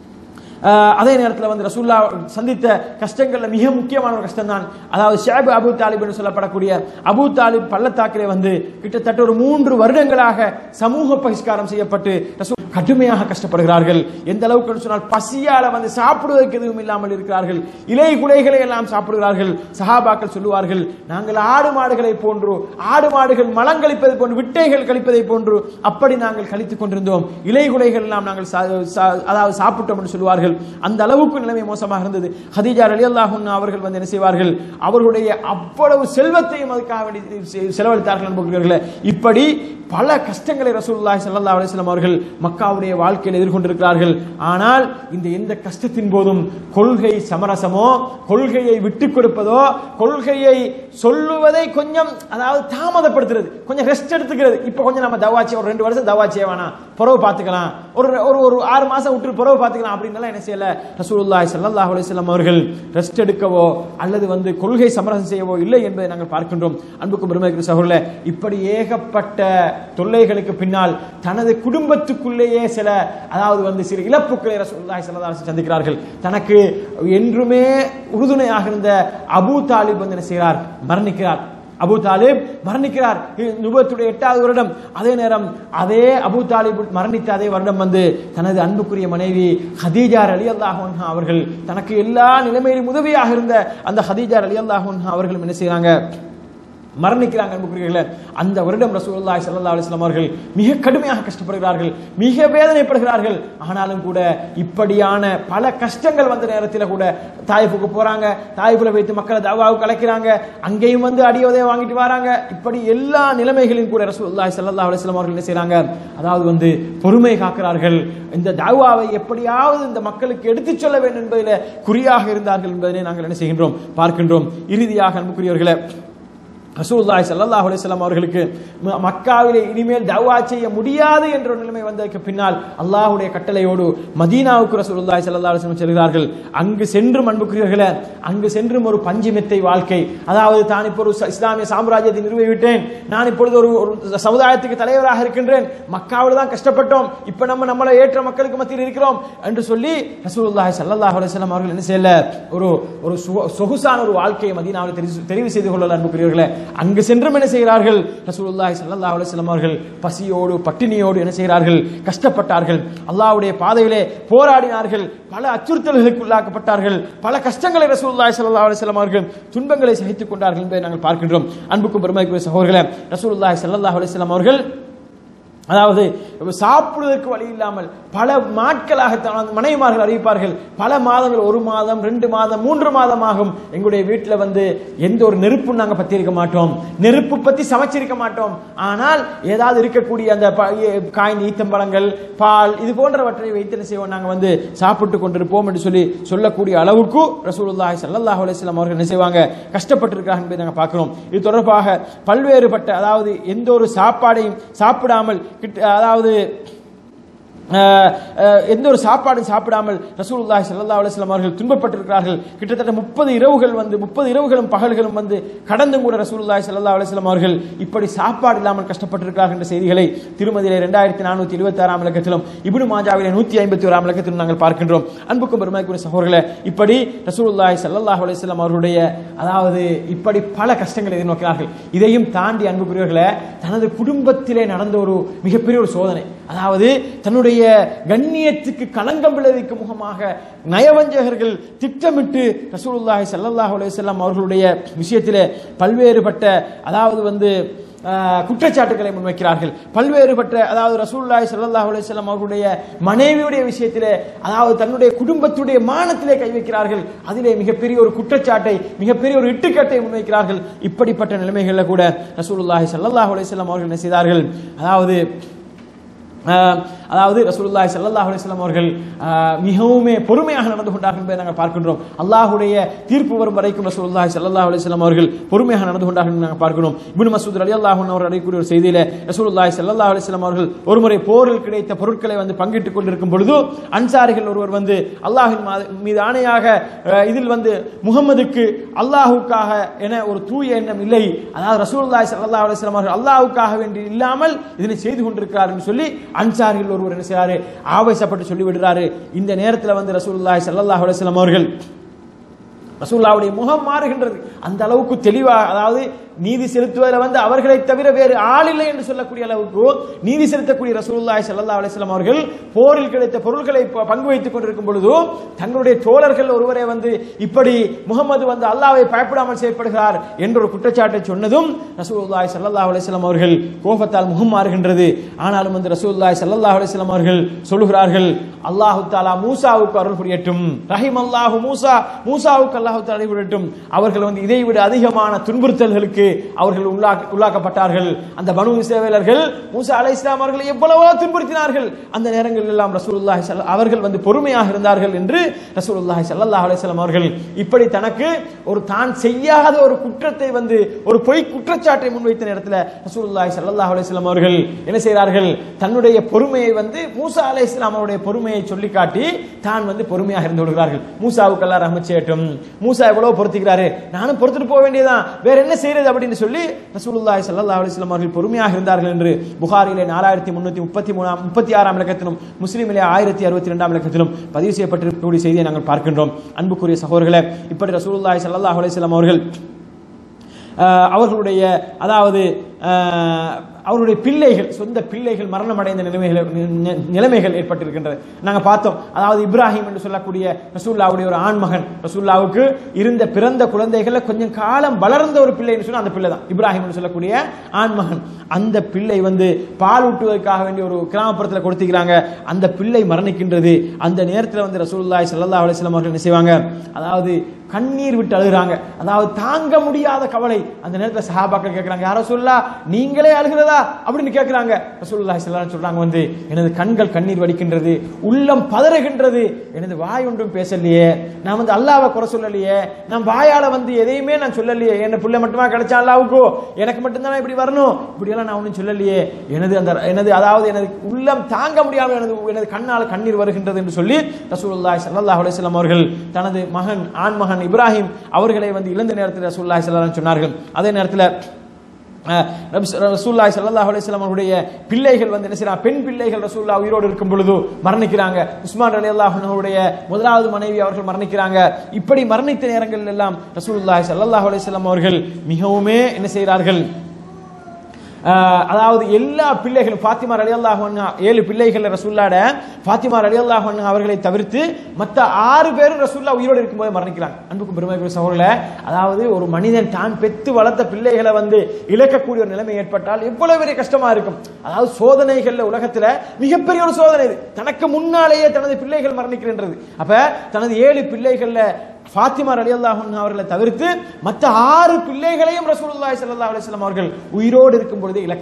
ஆஹ் அதே நேரத்தில் வந்து ரசூல்லா சந்தித்த கஷ்டங்கள்ல மிக முக்கியமான ஒரு கஷ்டம் தான் அதாவது ஷேபு அபு தாலிப் என்று சொல்லப்படக்கூடிய அபு தாலிப் பள்ளத்தாக்கிலே வந்து கிட்டத்தட்ட ஒரு மூன்று வருடங்களாக சமூக பகிஷ்காரம் செய்யப்பட்டு ரசூல் கடுமையாக கஷ்டப்படுகிறார்கள் எந்த அளவுக்கு என்று சொன்னால் பசியால வந்து சாப்பிடுவதற்கு எதுவும் இல்லாமல் இருக்கிறார்கள் இலை குலைகளை எல்லாம் சாப்பிடுகிறார்கள் சஹாபாக்கள் சொல்லுவார்கள் நாங்கள் ஆடு மாடுகளை போன்று ஆடு மாடுகள் மலம் கழிப்பதை போன்று விட்டைகள் கழிப்பதை போன்று அப்படி நாங்கள் கழித்துக் கொண்டிருந்தோம் இலை குலைகள் எல்லாம் நாங்கள் சா- சா- அதாவது சாப்பிட்டோம் என்று சொல்லுவார்கள் அந்த அளவுக்கு நிலைமை மோசமாக இருந்தது ஹதீஜா ரலியல்லாஹு அன்ஹா அவர்கள் வந்து என்ன செய்வார்கள் அவர்களுடைய அவ்வளவு செல்வத்தையும் அதுக்காக வேண்டி செ- செலவழித்தார்கள் என்பவர்களே இப்படி பல கஷ்டங்களை ரசூலுல்லாஹி ஸல்லல்லாஹு அலைஹி வஸல்லம் அவர்கள் மக்காவுடைய வாழ்க்கையில் எதிர்கொண்டிருக்கிறார்கள் ஆனால் இந்த எந்த கஷ்டத்தின் போதும் கொள்கை சமரசமோ கொள்கையை விட்டுக் கொடுப்பதோ கொள்கையை சொல்லுவதை கொஞ்சம் அதாவது தாமதப்படுத்துறது கொஞ்சம் ரெஸ்ட் எடுத்துக்கிறது இப்போ கொஞ்சம் நம்ம தவாச்சி ஒரு ரெண்டு வருஷம் தவாச்சியே வேணாம் புறவு பார்த்துக்கலாம் ஒரு ஒரு ஒரு ஆறு மாசம் விட்டு புறவு பார்த்துக்கலாம் அப்படின்னு என்ன செய்யல ரசூலுல்லாஹி ஸல்லல்லாஹு அலைஹி வஸல்லம் அவர்கள் ரெஸ்ட் எடுக்கவோ அல்லது வந்து கொள்கை சமரசம் செய்யவோ இல்லை என்பதை நாங்கள் பார்க்கின்றோம் அன்புக்கும் பெருமைக்கு சகோதரர்களே இப்படி ஏகப்பட்ட தொல்லைகளுக்கு பின்னால் தனது குடும்பத்துக்குள்ளேயே சில அதாவது வந்து சில இழப்புக்களை ரசூலுல்லாஹி ஸல்லல்லாஹு அலைஹி வஸல்லம் சந்திக்கிறார்கள் தனக்கு என்றுமே உறுதுணையாக இருந்த அபூ தாலிப் வந்து என்ன செய்கிறார் மரணிக்கிறார் அபூ தாலிப் மரணிக்கிறார் இது நுபத்துடைய எட்டாவது வருடம் அதே நேரம் அதே அபூ தாலிப் மரணித்த அதே வருடம் வந்து தனது அன்புக்குரிய மனைவி ஹதீஜா அலி அல்லாஹ் அவர்கள் தனக்கு எல்லா நிலைமையிலும் உதவியாக இருந்த அந்த ஹதீஜா அலி அல்லாஹ் அவர்களும் என்ன செய்றாங்க மரணிக்கிறாங்க அன்புக்குரியவர்களே அந்த வருடம் ரசூலுல்லாஹி ஸல்லல்லாஹு அலைஹி வஸல்லம் அவர்கள் மிக கடுமையாக கஷ்டப்படுகிறார்கள் மிக வேதனைப்படுகிறார்கள் ஆனாலும் கூட இப்படியான பல கஷ்டங்கள் வந்த நேரத்தில் கூட தாயிஃபுக்கு போறாங்க தாயிஃபுல வைத்து மக்களை தவாவுக்கு அழைக்கிறாங்க அங்கேயும் வந்து அடியோதய வாங்கிட்டு வராங்க இப்படி எல்லா நிலைமைகளையும் கூட ரசூலுல்லாஹி ஸல்லல்லாஹு அலைஹி வஸல்லம் அவர்கள் என்ன செய்றாங்க அதாவது வந்து பொறுமை காக்கிறார்கள் இந்த தாவாவை எப்படியாவது இந்த மக்களுக்கு எடுத்துச் சொல்ல வேண்டும் என்பதில் குறியாக இருந்தார்கள் என்பதனை நாங்கள் என்ன செய்கின்றோம் பார்க்கின்றோம் இறுதியாக அன்புக்குரியவர்களே ரசூலுல்லாஹி ஸல்லல்லாஹு அலைஹி வஸல்லம் அவர்களுக்கு ம- மக்காவிலே இனிமேல் தவா செய்ய முடியாது என்ற ஒரு நிலைமை வந்ததற்கு பின்னால் அல்லாஹ்வுடைய கட்டளையோடு மதீனாவுக்கு ரசூலுல்லாஹி ஸல்லல்லாஹு அலைஹி வஸல்லம் செல்கிறார்கள் அங்கு சென்று அன்புக்குரியவர்களே அங்கு சென்றும் ஒரு பஞ்சுமெத்தை வாழ்க்கை அதாவது தான் இப்போ ஒரு ச- இஸ்லாமிய சாம்ராஜ்யத்தை நிறுவிவிட்டேன் நான் இப்பொழுது ஒரு ஒரு சமுதாயத்துக்கு தலைவராக இருக்கின்றேன் மக்காவில் தான் கஷ்டப்பட்டோம் இப்ப நம்ம நம்மளை ஏற்ற மக்களுக்கு மத்தியில் இருக்கிறோம் என்று சொல்லி ரசூலுல்லாஹி ஸல்லல்லாஹு அலைஹி வஸல்லம் அவர்கள் என்ன செய்யல ஒரு ஒரு சுக- சொகுசான ஒரு வாழ்க்கையை மதீனாவில் தெரிவு தெரிவு செய்து கொள்ளல அன்புக்குரியவர்களே அங்கு சென்றும் என்ன செய்கிறார்கள் ரசூலுல்லாஹி ஸல்லல்லாஹு அலைஹி வஸல்லம் அவர்கள் பசியோடு பட்டினியோடு என்ன செய்கிறார்கள் கஷ்டப்பட்டார்கள் அல்லாஹ்வுடைய பாதையிலே போராடினார்கள் பல அச்சுறுத்தல்களுக்கு உள்ளாக்கப்பட்டார்கள் பல கஷ்டங்களை ரசூலுல்லாஹி ஸல்லல்லாஹு அலைஹி வஸல்லம் அவர்கள் துன்பங்களை சகித்துக் கொண்டார்கள் என்பதை நாங்கள் பார்க்கின்றோம் அன்புக்கும் பெருமைக்குரிய சகோதரர்களே ரசூலுல்லாஹி ஸல்லல்லாஹு அலைஹி வஸல்லம் அவர்கள் அதாவது சாப்பிடுவதற்கு வழி இல்லாமல் பல நாட்களாக தனது மனைவிமார்கள் அறிவிப்பார்கள் பல மாதங்கள் ஒரு மாதம் ரெண்டு மாதம் மூன்று மாதம் ஆகும் எங்களுடைய வீட்டில் வந்து எந்த ஒரு நெருப்பும் நாங்கள் பத்தி இருக்க மாட்டோம் நெருப்பு பத்தி சமைச்சிருக்க மாட்டோம் ஆனால் ஏதாவது இருக்கக்கூடிய அந்த ப- எ- காய்ந்த ஈத்தம்பழங்கள் பால் இது போன்றவற்றை வைத்து என்ன செய்வோம் நாங்கள் வந்து சாப்பிட்டு கொண்டிருப்போம் என்று சொல்லி சொல்லக்கூடிய அளவுக்கு ரசூலுல்லாஹி ஸல்லல்லாஹு அலைஹி வஸல்லம் அவர்கள் என்ன செய்வாங்க கஷ்டப்பட்டிருக்கிறார்கள் என்பதை நாங்கள் பார்க்கிறோம் இது தொடர்பாக பல்வேறுபட்ட அதாவது எந்த ஒரு சாப்பாடையும் சாப்பிடாமல் கிட்ட- அதாவது அஹ், அஹ், எந்த ஒரு சாப்பாடும் சாப்பிடாமல் ரசூலுல்லாஹி ஸல்லல்லாஹு அலைஹி வஸல்லம் அவர்கள் துன்பப்பட்டிருக்கிறார்கள் கிட்டத்தட்ட முப்பது இரவுகள் வந்து முப்பது இரவுகளும் பகல்களும் வந்து கடந்தும் கூட ரசூலுல்லாஹி ஸல்லல்லாஹு அலைஹி வஸல்லம் அவர்கள் இப்படி சாப்பாடு இல்லாமல் கஷ்டப்பட்டிருக்கிறார்கள் என்ற செய்திகளை திருமதியிலே ரெண்டாயிரத்தி நானூத்தி இருபத்தி ஆறாம் இலக்கத்திலும் இப்னு மாஜாவிலே நூத்தி ஐம்பத்தி ஓராம் இலக்கத்திலும் நாங்கள் பார்க்கின்றோம் அன்புக்கும் பெருமைக்குரிய சகோதரர்களே இப்படி ரசூலுல்லாஹி ஸல்லல்லாஹு அலைஹி வஸல்லம் அவர்களுடைய அதாவது இப்படி பல கஷ்டங்களை எதிர்நோக்கிறார்கள் இதையும் தாண்டி அன்புக்குரியவர்களே தனது குடும்பத்திலே நடந்த ஒரு மிகப்பெரிய ஒரு சோதனை அதாவது தன்னுடைய கண்ணியத்துக்கு களங்கம் விளைவிக்கும் முகமாக நயவஞ்சகர்கள் திட்டமிட்டு ரசூலுல்லாஹி ஸல்லல்லாஹு அலைஹி வஸல்லம் அவர்களுடைய விஷயத்திலே பல்வேறுபட்ட அதாவது வந்து ஆஹ், குற்றச்சாட்டுகளை முன்வைக்கிறார்கள் பல்வேறுபட்ட அதாவது ரசூலுல்லாஹி ஸல்லல்லாஹு அலைஹி வஸல்லம் அவர்களுடைய மனைவியுடைய விஷயத்திலே அதாவது தன்னுடைய குடும்பத்துடைய மானத்திலே கை வைக்கிறார்கள் அதிலே மிகப்பெரிய ஒரு குற்றச்சாட்டை மிகப்பெரிய ஒரு இட்டுக்கட்டை முன்வைக்கிறார்கள் இப்படிப்பட்ட நிலைமைகளில் கூட ரசூலுல்லாஹி ஸல்லல்லாஹு அலைஹி வஸல்லம் அவர்கள் என்ன செய்தார்கள் அதாவது ஆஹ், அதாவது ரசூலுல்லாஹி ஸல்லல்லாஹு அலைஹி வஸல்லம் அவர்கள் ஆஹ், மிகவுமே பொறுமையாக நடந்து கொண்டார்கள் என்பதை நாங்கள் பார்க்கின்றோம் அல்லாஹ்வுடைய தீர்ப்பு வரும் வரைக்கும் ரசூலுல்லாஹி ஸல்லல்லாஹு அலைஹி வஸல்லம் அவர்கள் பொறுமையாக நடந்து கொண்டார்கள் என்று நாங்கள் பார்க்கிறோம் இப்னு மஸ்ஊத் ரலியல்லாஹு அன்ஹு அவர்கள் அடையக்கூடிய ஒரு செய்தியிலே ரசூலுல்லாஹி ஸல்லல்லாஹு அலைஹி வஸல்லம் அவர்கள் ஒருமுறை போரில் கிடைத்த பொருட்களை வந்து பங்கிட்டுக் கொண்டிருக்கும் பொழுது அன்சாரிகள் ஒருவர் வந்து அல்லாஹ்வின் மா- மீது ஆணையாக அஹ், இதில் வந்து முகம்மதுக்கு அல்லாஹுக்காக என ஒரு தூய எண்ணம் இல்லை அதாவது ரசூலுல்லாஹி ஸல்லல்லாஹு அலைஹி வஸல்லம் அவர்கள் அல்லாஹ்வுக்காக வேண்டி இல்லாமல் இதனை செய்து கொண்டிருக்கிறார் என்று சொல்லி அன்சாரிகள் ஒருவர் என்ன செய்றாரு ஆவேசப்பட்டு சொல்லி விடுறாரு இந்த நேரத்தில் வந்து ரசூலுல்லாஹி ஸல்லல்லாஹு அலைஹி வஸல்லம் அவர்கள் ரசூல்லாவுடைய முகம் மாறுகின்றது அந்த அளவுக்கு தெளிவாக அதாவது நீதி செலுத்துவதில் வந்து அவர்களை தவிர வேறு ஆள் இல்லை என்று சொல்லக்கூடிய அளவுக்கு நீதி செலுத்தக்கூடிய ரசூலுல்லாஹி ஸல்லல்லாஹு அலைஹி வஸல்லம் அவர்கள் போரில் கிடைத்த பொருட்களை ப- பங்கு வைத்துக் கொண்டிருக்கும் பொழுது தங்களுடைய தோழர்கள் ஒருவரை வந்து இப்படி முகமது வந்து அல்லாஹ்வை பயப்படாமல் செயல்படுகிறார் என்ற ஒரு குற்றச்சாட்டை சொன்னதும் ரசூலுல்லாஹி ஸல்லல்லாஹு அலைஹி வஸல்லம் அவர்கள் கோபத்தால் முகம் மாறுகின்றது ஆனாலும் வந்து ரசூலுல்லாஹி ஸல்லல்லாஹு அலைஹி வஸல்லம் அவர்கள் சொல்லுகிறார்கள் அல்லாஹு தாலா மூசாவுக்கு அருள் புரியட்டும் ரஹிம் அல்லாஹு மூசா மூசாவுக்கு அல்லாஹு தாலா அருள் புரியட்டும் அவர்கள் வந்து இதை விட அதிகமான துன்புறுத்தல்களுக்கு அவர்கள் உள்ளாக்க- உள்ளாக்கப்பட்டார்கள் அந்த பனு இஸ்ரவேலர்கள் மூசா அலை இஸ்லாம் அவர்களை எவ்வளவோ துன்புறுத்தினார்கள் அந்த நேரங்களில் எல்லாம் ரசூலுல்லாஹி ஸல்ல- அவர்கள் வந்து பொறுமையாக இருந்தார்கள் என்று ரசூலுல்லாஹி ஸல்லல்லாஹு அலைஹி வஸல்லம் அவர்கள் இப்படி தனக்கு ஒரு தான் செய்யாத ஒரு குற்றத்தை வந்து ஒரு பொய் குற்றச்சாட்டை முன்வைத்த நேரத்தில் ரசூலுல்லாஹி ஸல்லல்லாஹு அலைஹி வஸல்லம் அவர்கள் என்ன செய்கிறார்கள் தன்னுடைய பொறுமையை வந்து மூசா அலை இஸ்லாம் அவருடைய பொறுமையை சொல்லி காட்டி தான் வந்து பொறுமையாக இருந்து விடுகிறார்கள் மூசாவுக்கு எல்லாம் ரஹ்மத் செய்யட்டும் மூசா எவ்வளவு பொறுத்துக்கிறாரு நானும் பொறுத்துட்டு போக வேண்டியதான் வேற என்ன செய்யறது அப்படின்னு சொல்லி ரசூலுல்லாஹி ஸல்லல்லாஹு அலைஹி வஸல்லம் அவர்கள் பொறுமையாக இருந்தார்கள் என்று புகாரிலே நாலாயிரத்தி முன்னூத்தி முப்பத்தி மூணாம் முப்பத்தி ஆறாம் இலக்கத்திலும் முஸ்லீமிலே ஆயிரத்தி அறுபத்தி ரெண்டாம் இலக்கத்திலும் பதிவு செய்யப்பட்டிருக்கக்கூடிய செய்தியை நாங்கள் பார்க்கின்றோம் அன்புக்குரிய சகோதரர்களே இப்படி ரசூலுல்லாஹி ஸல்லல்லாஹு அலைஹி வஸல்லம் அவர்கள் ஆஹ், அவர்களுடைய அதாவது ஆஹ், அவருடைய பிள்ளைகள் சொந்த பிள்ளைகள் மரணம் அடைந்த நிலைமைகள் நி- நிலைமைகள் ஏற்பட்டிருக்கின்றது நாங்க பார்த்தோம் அதாவது இப்ராஹிம் என்று சொல்லக்கூடிய ரசூல்லாவுடைய ஒரு ஆண்மகன் ரசூல்லாவுக்கு இருந்த பிறந்த குழந்தைகள்ல கொஞ்சம் காலம் வளர்ந்த ஒரு பிள்ளைன்னு சொன்னா அந்த பிள்ளை தான் இப்ராஹிம் என்று சொல்லக்கூடிய ஆண்மகன் அந்த பிள்ளை வந்து பால் ஊட்டுவதற்காக வேண்டிய ஒரு கிராமப்புறத்தில் கொடுத்துக்கிறாங்க அந்த பிள்ளை மரணிக்கின்றது அந்த நேரத்தில் வந்து ரசூலுல்லாஹி ஸல்லல்லாஹு அலைஹி வஸல்லம் அவர்கள் என்ன செய்வாங்க அதாவது கண்ணீர் விட்டு அழுகிறாங்க அதாவது தாங்க முடியாத கவலை அந்த நேரத்தில் சஹாபாக்கள் கேட்கிறாங்க யாரோ சொல்லா நீங்களே அழுகிறதா அப்படின்னு கேட்கிறாங்க ரசூலுல்லாஹி ஸல்லல்லாஹு அலைஹி சொல்றாங்க வந்து எனது கண்கள் கண்ணீர் வடிக்கின்றது உள்ளம் பதறுகின்றது எனது வாய் ஒன்றும் பேசலையே நான் வந்து அல்லாஹ்வை குறை சொல்லலையே நான் வாயால வந்து எதையுமே நான் சொல்லலையே என்ன புள்ள மட்டுமா கிடைச்சா அல்லாவுக்கோ எனக்கு மட்டும்தானே இப்படி வரணும் இப்படி எல்லாம் நான் ஒன்றும் சொல்லலையே எனது அந்த எனது அதாவது எனது உள்ளம் தாங்க முடியாமல் எனது எனது கண்ணால் கண்ணீர் வருகின்றது என்று சொல்லி ரசூலுல்லாஹி ஸல்லல்லாஹு அலைஹி வஸல்லம் அவர்கள் தனது மகன் ஆண் மகன் இப்ராஹிம் அவர்களை வந்து இழந்த நேரத்தில் ரசூலுல்லாஹி ஸல்லல்லாஹு அலைஹி வஸல்லம் சொன்னார்கள் அதே நேரத்தில் அஹ், ரபி- ரசூலுல்லாஹி ஸல்லல்லாஹு அலைஹி வஸல்லம் அவருடைய பிள்ளைகள் வந்து என்ன செய்யறாங்க பெண் பிள்ளைகள் ரசூலுல்லாஹ் உயிரோடு இருக்கும் பொழுது மரணிக்கிறாங்க உஸ்மான் ரலியல்லாஹு அன்ஹு அவருடைய முதலாவது மனைவி அவர்கள் மரணிக்கிறாங்க இப்படி மரணித்த நேரங்கள் எல்லாம் ரசூலுல்லாஹி ஸல்லல்லாஹு அலைஹி வஸல்லம் அவர்கள் மிகவுமே என்ன செய்கிறார்கள் ஆஹ் அதாவது எல்லா பிள்ளைகளும் ஃபாத்திமா ரலியல்லாஹு அன்ஹா ஏழு பிள்ளைகள் ரசூல்லாட ஃபாத்திமா ரலியல்லாஹு அன்ஹா அவர்களை தவிர்த்து மற்ற ஆறு பேரும் ரசூல்லா உயிரோடு இருக்கும்போது மரணிக்கிறாங்க அன்புக்கும் பெருமைக்குரிய சகோதரர்களே அதாவது ஒரு மனிதன் தான் பெத்து வளர்த்த பிள்ளைகளை வந்து இழக்கக்கூடிய ஒரு நிலைமை ஏற்பட்டால் எவ்வளவு பெரிய கஷ்டமா இருக்கும் அதாவது சோதனைகள்ல உலகத்துல மிகப்பெரிய ஒரு சோதனை இது தனக்கு முன்னாலேயே தனது பிள்ளைகள் மரணிக்கின்றது அப்ப தனது ஏழு பிள்ளைகள்ல ஃபாத்திமா ரலியல்லாஹு அன்ஹா அவர்களை தவிர்த்து மற்ற ஆறு பிள்ளைகளையும் ரசூலுல்லாஹி ஸல்லல்லாஹு அலைஹி வஸல்லம் அவர்கள் உயிரோடு இருக்கும் பொழுதே இழக்கிறார்கள்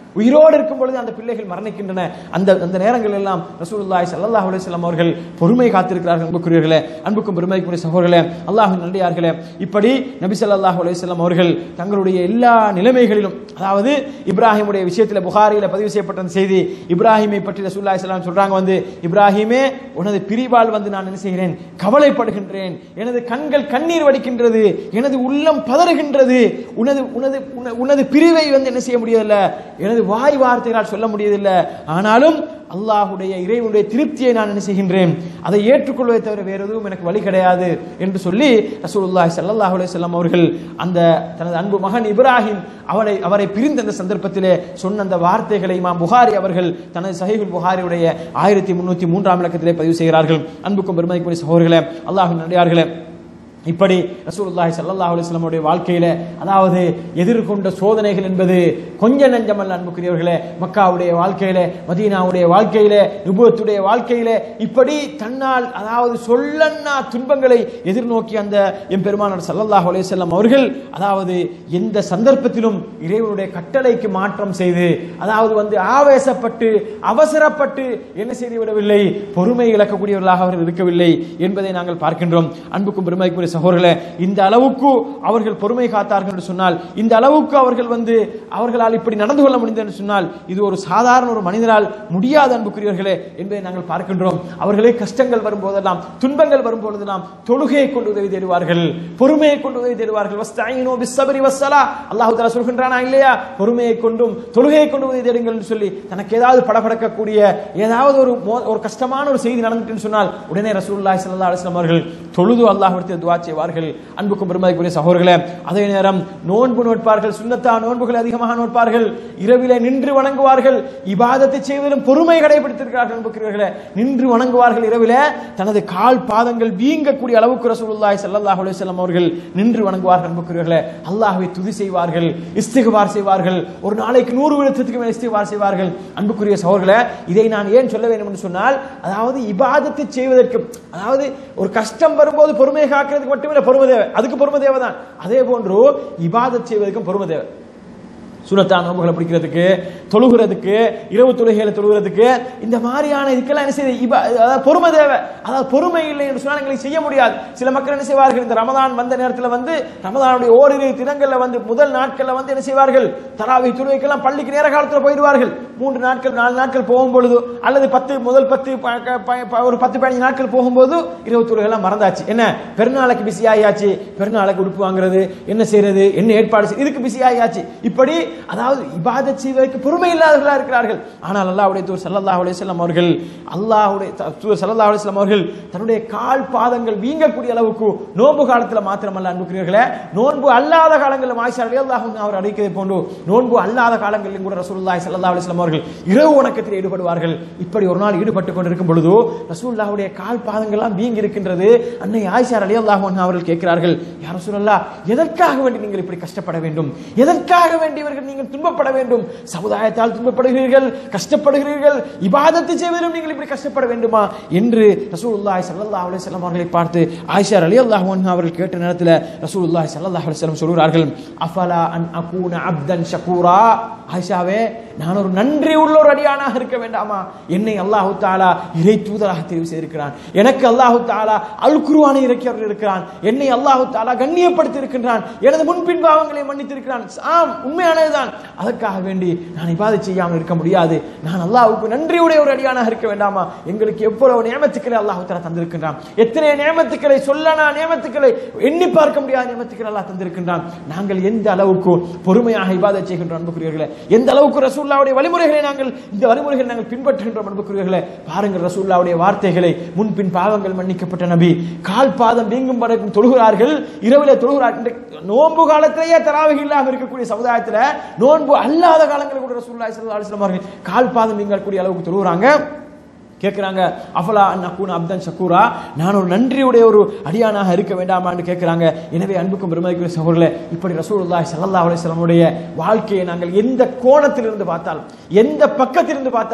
உயிரோடு இருக்கும் பொழுது அந்த பிள்ளைகள் மரணிக்கின்றன அந்த அந்த நேரங்கள் எல்லாம் ரசூலுல்லாஹி ஸல்லல்லாஹு அலைஹி வஸல்லம் அவர்கள் பொறுமை காத்திருக்கிறார்கள் அன்புக்குரியவர்களே அன்புக்கும் பெருமைக்குரிய சகோதரர்களே அல்லாஹ்வின் நல்லடியார்களே இப்படி நபி ஸல்லல்லாஹு அலைஹி வஸல்லம் அவர்கள் தங்களுடைய எல்லா நிலைமைகளிலும் அதாவது இப்ராஹிமுடைய விஷயத்தில் புகாரியில் பதிவு செய்யப்பட்ட அந்த செய்தி இப்ராஹிமை பற்றி ரசூலுல்லாஹி ஸல்லல்லாஹு அலைஹி சொல்றாங்க வந்து இப்ராஹிமே உனது பிரிவால் வந்து நான் என்ன செய்கிறேன் கவலைப்படுகின்றேன் எனது கண்கள் கண்ணீர் வடிக்கின்றது எனது உள்ளம் பதறுகின்றது உனது உனது உன- உனது பிரிவை வந்து என்ன செய்ய முடியதில்லை எனது வாய் வார்த்தைகளால் சொல்ல முடியதில்லை ஆனாலும் அல்லாஹுடைய இறைவனுடைய திருப்தியை நான் என்ன செய்கின்றேன் அதை ஏற்றுக்கொள்வதை தவிர வேறு எதுவும் எனக்கு வழி கிடையாது என்று சொல்லி ரசூலுல்லாஹி ஸல்லல்லாஹு அலைஹி வஸல்லம் அவர்கள் அந்த தனது அன்பு மகன் இப்ராஹிம் அவரை அவரை பிரிந்த அந்த சந்தர்ப்பத்திலே சொன்ன அந்த வார்த்தைகளை இமாம் புகாரி அவர்கள் தனது சஹீஹுல் புகாரியுடைய ஆயிரத்தி முன்னூத்தி மூன்றாம் இலக்கத்திலே பதிவு செய்கிறார்கள் அன்புக்கும் பெருமதிக்குரிய சகோதரர்களே அல்லாஹின் நடிகார்களே இப்படி ரசூலுல்லாஹி ஸல்லல்லாஹு அலைஹி வஸல்லம் உடைய வாழ்க்கையில அதாவது எதிர்கொண்ட சோதனைகள் என்பது கொஞ்ச நஞ்சமல்ல அன்புக்குரியவர்களே மக்காவுடைய வாழ்க்கையில மதீனாவுடைய வாழ்க்கையில நுபுவத்துடைய வாழ்க்கையில இப்படி தன்னால் அதாவது சொல்லன்னா துன்பங்களை எதிர்நோக்கி அந்த எம்பெருமானார் ஸல்லல்லாஹு அலைஹி வஸல்லம் அவர்கள் அதாவது எந்த சந்தர்ப்பத்திலும் இறைவனுடைய கட்டளைக்கு மாற்றம் செய்து அதாவது வந்து ஆவேசப்பட்டு அவசரப்பட்டு என்ன செய்து விடவில்லை பொறுமை இழக்கக்கூடியவர்களாக அவர்கள் இருக்கவில்லை என்பதை நாங்கள் பார்க்கின்றோம் அன்புக்கும் பெருமைக்குரிய சகோதரர்களே இந்த அளவுக்கு அவர்கள் பொறுமை காத்தார்கள் என்று சொன்னால் இந்த அளவுக்கு அவர்கள் வந்து அவர்களால் இப்படி நடந்து கொள்ள முடிந்தது என்று சொன்னால் இது ஒரு சாதாரண ஒரு மனிதரால் முடியாத அன்புக்குரியவர்களே என்பதை நாங்கள் பார்க்கின்றோம் அவர்களே கஷ்டங்கள் வரும்போதெல்லாம் துன்பங்கள் வரும்பொழுதெல்லாம் தொழுகையை கொண்டு உதவி தேடுவார்கள் பொறுமையை கொண்டு உதவி தேடுவார்கள் வஸ்தாயினோ பிஸ்ஸபரி வஸ்ஸலா அல்லாஹ் தஆலா சொல்கின்றானா இல்லையா பொறுமையை கொண்டும் தொழுகையை கொண்டு உதவி தேடுங்கள் என்று சொல்லி தனக்கு ஏதாவது படபடக்கக்கூடிய ஏதாவது ஒரு மோ- ஒரு கஷ்டமான ஒரு செய்தி நடந்துட்டுன்னு சொன்னால் உடனே ரசூலுல்லாஹி ஸல்லல்லாஹு அலைஹி வஸல்லம் அவர்கள் தொழுது அல்லாஹ்விடத்தில் துஆ செய்வார்கள் அன்புக்கும் பெருமதிக்குரிய சகோதரர்களே அதே நேரம் நோன்பு நோட்பார்கள் சுன்னத்தா நோன்புகள் அதிகமாக நோட்பார்கள் இரவிலே நின்று வணங்குவார்கள் இபாதத்தை செய்வதிலும் பொறுமை கடைபிடித்திருக்கிறார்கள் அன்புக்குரியவர்களே நின்று வணங்குவார்கள் இரவிலே தனது கால் பாதங்கள் வீங்கக்கூடிய அளவுக்கு ரசூலுல்லாஹி ஸல்லல்லாஹு அலைஹி வஸல்லம் அவர்கள் நின்று வணங்குவார்கள் அன்புக்குரியவர்களே அல்லாஹ்வை துதி செய்வார்கள் இஸ்திக்பார் செய்வார்கள் ஒரு நாளைக்கு நூறு விழுத்தத்துக்கு மேல் இஸ்திக்பார் செய்வார்கள் அன்புக்குரிய சகோதரர்களே இதை நான் ஏன் சொல்ல வேண்டும் என்று சொன்னால் அதாவது இபாதத்தை செய்வதற்கு அதாவது ஒரு கஷ்டம் வரும்போது பொறுமையை காக்கிறதுக்கு மட்டுமே பொறுமை தேவை அதுக்கு பொறுமை தேவை தான் அதே போன்று இபாதத் செய்வதற்கும் பொறுமை தேவை சுனத்தா நோம்புகளை பிடிக்கிறதுக்கு தொழுகிறதுக்கு இரவு தொழுகைகளை தொழுகிறதுக்கு இந்த மாதிரியான இதுக்கெல்லாம் என்ன செய்யுது இப அதாவது பொறுமை தேவை அதாவது பொறுமை இல்லை என்று சொன்னால் எங்களுக்கு செய்ய முடியாது சில மக்கள் என்ன செய்வார்கள் இந்த ரமதான் வந்த நேரத்தில் வந்து ரமதானுடைய ஓரிரு தினங்கள்ல வந்து முதல் நாட்கள்ல வந்து என்ன செய்வார்கள் தராவி தொழுகைக்கெல்லாம் பள்ளிக்கு நேர காலத்தில் போயிடுவார்கள் மூன்று நாட்கள் நாலு நாட்கள் போகும் பொழுது அல்லது பத்து முதல் பத்து ப- க- ப- ப- ஒரு பத்து பதினஞ்சு நாட்கள் போகும்போது இரவு தொழுகைலாம் மறந்தாச்சு என்ன பெருநாளைக்கு பிஸி ஆகியாச்சு பெருநாளைக்கு உடுப்பு வாங்குறது என்ன செய்யறது என்ன ஏற்பாடு செய்ய- இதுக்கு பிஸி ஆகியாச்சு இப்படி அதாவது இபாதத் செய்வதற்கு பொறுமை இல்லாதவர்களா இருக்கிறார்கள் ஆனால் அல்லாஹ்வுடைய தூர் ஸல்லல்லாஹு அலைஹி வஸல்லம் அவர்கள் அல்லாஹ்வுடைய த- தூர் ஸல்லல்லாஹு அலைஹி வஸல்லம் அவர்கள் தன்னுடைய கால் பாதங்கள் வீங்கக்கூடிய அளவுக்கு நோன்பு காலத்துல மாத்திரமல்ல அன்புக்குரியவர்களே நோன்பு அல்லாத காலங்களில் ஆயிஷா ரலியல்லாஹு அன்ஹா அவர் அழைக்கதை போன்று நோன்பு அல்லாத காலங்களிலும் கூட ரசூலுல்லாஹி ஸல்லல்லாஹு அலைஹி வஸல்லம் அவர்கள் இரவு வணக்கத்தில் ஈடுபடுவார்கள் இப்படி ஒரு நாள் ஈடுபட்டு கொண்டிருக்கும் பொழுது ரசூலுல்லாஹ்வுடைய கால் பாதங்கள்லாம் வீங்கி இருக்கின்றது அன்னை ஆயிஷா ரலியல்லாஹு அன்ஹா அவர்கள் கேட்கிறார்கள் யா ரசூலல்லாஹ் எதற்காக வேண்டி நீங்கள் இப்படி கஷ்டப்பட வேண்டும் எதற்காக வேண்டி இவர்கள் நீங்கள் துன்பப்பட வேண்டும் சமுதாயத்தால் துன்பப்படுகிறீர்கள் கஷ்டப்படுகிறீர்கள் இபாதத்தை செய்வதிலும் நீங்கள் இப்படி கஷ்டப்பட வேண்டுமா என்று ரசூலுல்லாஹி ஸல்லல்லாஹு அலைஹி வஸல்லம் அவர்களை பார்த்து ஆயிஷா ரலியல்லாஹு அன்ஹா அவர்கள் கேட்ட நேரத்தில் ரசூலுல்லாஹி ஸல்லல்லாஹு அலைஹி வஸல்லம் சொல்கிறார்கள் அஃபலா அன் அகூன அப்தன் ஷகூரா ஆயிஷாவே நான் ஒரு நன்றி உள்ள ஒரு அடியானாக இருக்க வேண்டாமா என்னை அல்லாஹு தாலா இறை தூதராக தெரிவு செய்திருக்கிறான் எனக்கு அல்லாஹு தாலா அல் குருவானை இறக்கியவர்கள் இருக்கிறான் என்னை அல்லாஹு தாலா கண்ணியப்படுத்தி இருக்கின்றான் எனது முன்பின் பாவங்களை மன்னித்திருக்கிறான் ஆம் உண்மையானதுதான் அதற்காக வேண்டி நான் இபாதை செய்யாமல் இருக்க முடியாது நான் அல்லாஹ்வுக்கு நன்றியுடைய ஒரு அடியானாக இருக்க வேண்டாமா எங்களுக்கு எவ்வளவு நியமத்துக்களை அல்லாஹு தாலா தந்திருக்கின்றான் எத்தனை நியமத்துக்களை சொல்லனா நியமத்துக்களை எண்ணி பார்க்க முடியாத நியமத்துக்களை அல்லாஹ் தந்திருக்கின்றான் நாங்கள் எந்த அளவுக்கு பொறுமையாக இபாதை செய்கின்றோம் அன்புக்குரியவர்களே எந்த அளவுக்கு ரசூல்லாவுடைய வழிமுறைகளை நாங்கள் இந்த வழிமுறைகளை நாங்கள் பின்பற்றுகின்றோம் அன்புக்குரியவர்களே பாருங்கள் ரசூல்லாவுடைய வார்த்தைகளை முன்பின் பாவங்கள் மன்னிக்கப்பட்ட நபி கால் பாதம் வீங்கும் வரைக்கும் தொழுகிறார்கள் இரவிலே தொழுகிறார்கள் இன்றைக்கு நோன்பு காலத்திலேயே தராவகி இல்லாமல் இருக்கக்கூடிய சமுதாயத்தில் நோன்பு அல்லாத காலங்களில் கூட ரசூலுல்லாஹி ஸல்லல்லாஹு அலைஹி வஸல்லம் அவர்கள் கால் பாதம் வீங்கக்கூடிய அளவுக்கு தொழுகிறாங்க கேட்குறாங்க அஃபலா அன்னக்கூன் அப்தன் ஷக்கூரா நான் ஒரு நன்றியுடைய ஒரு அடியானாக இருக்க வேண்டாமான்னு கேட்குறாங்க எனவே அன்புக்கும் பெருமதிக்குரிய சகோதரர்களே இப்படி ரசூலுல்லாஹி ஸல்லல்லாஹு அலைஹி வஸல்லமுடைய வாழ்க்கையை நாங்கள் எந்த கோணத்திலிருந்து பார்த்தாலும் எந்த பக்கத்திலிருந்து பார்த்தாலும்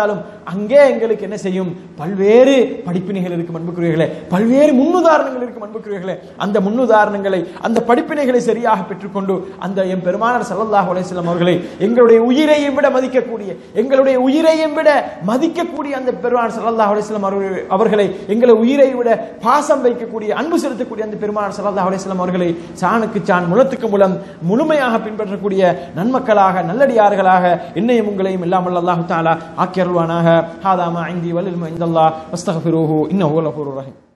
அங்கே எங்களுக்கு என்ன செய்யும் பல்வேறு படிப்பினைகள் இருக்கும் அன்புக்குரியர்களே பல்வேறு முன்னுதாரணங்கள் இருக்கும் அன்புக்குரியர்களே அந்த முன்னுதாரணங்களை அந்த படிப்பினைகளை சரியாக பெற்றுக்கொண்டு அந்த எம் பெருமானார் ஸல்லல்லாஹு அலைஹி வஸல்லம் அவர்களை எங்களுடைய உயிரையும் விட மதிக்கக்கூடிய எங்களுடைய உயிரையும் விட மதிக்கக்கூடிய அந்த பெருமானார் ஸல்லல்லாஹு அலைஹி வஸல்லம் அவர்கள் அவர்களை எங்களை உயிரை விட பாசம் வைக்கக்கூடிய அன்பு செலுத்தக்கூடிய அந்த பெருமானார் ஸல்லல்லாஹு அலைஹி வஸல்லம் அவர்களை சாணுக்கு சான் முழத்துக்கு முலம் முழுமையாக பின்பற்றக்கூடிய நன்மக்களாக நல்லடியார்களாக என்னையும் உங்களையும் எல்லாம் வல்ல அல்லாஹ் தஆலா ஆக்கி அருள்வானாக ஹாதா மா இந்தி வலில் இந்தல்லாஹ் வஸ்தக்ஃபிருஹு இன்னஹு லஃபூருர் ரஹீம்